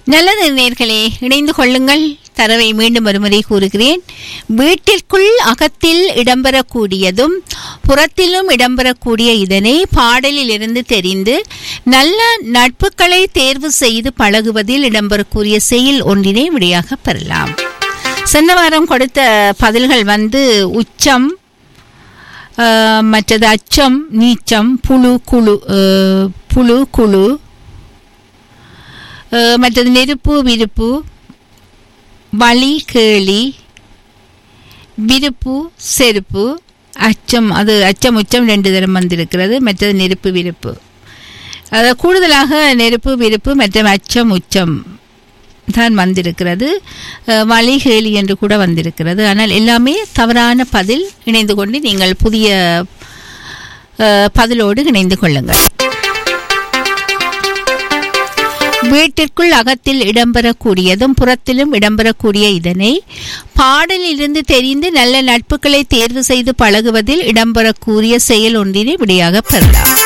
நல்லது நேர்களே இணைந்து கொள்ளுங்கள் தரவை மீண்டும் ஒருமுறை கூறுகிறேன் வீட்டிற்குள் அகத்தில் இடம்பெறக்கூடியதும் புறத்திலும் இடம்பெறக்கூடிய இதனை பாடலில் இருந்து தெரிந்து நல்ல நட்புகளை தேர்வு செய்து பழகுவதில் இடம்பெறக்கூடிய செயல் ஒன்றினை விடையாக பெறலாம் சென்ற வாரம் கொடுத்த பதில்கள் வந்து உச்சம் அஹ், மற்றது அச்சம் நீச்சம் புழு குழு அஹ், புழு குழு அஹ், மற்றது நெருப்பு விருப்பு வழி கேளி விருப்பு செருப்பு அச்சம் அது அச்சம் உச்சம் ரெண்டு தரம் வந்திருக்கிறது மற்றது நெருப்பு விருப்பு அது கூடுதலாக நெருப்பு விருப்பு மற்றும் அச்சம் உச்சம் தான் வந்திருக்கிறது அஹ், வழி கேலி என்று கூட வந்திருக்கிறது ஆனால் எல்லாமே தவறான பதில் இணைந்து கொண்டு நீங்கள் புதிய அஹ், பதிலோடு இணைந்து கொள்ளுங்கள் வீட்டிற்குள் அகத்தில் இடம்பெறக்கூடியதும் புறத்திலும் இடம்பெறக்கூடிய இதனை பாடலிலிருந்து தெரிந்து நல்ல நட்புகளை தேர்வு செய்து பழகுவதில் இடம்பெறக்கூடிய செயல் ஒன்றினை விடையாக பெறலாம்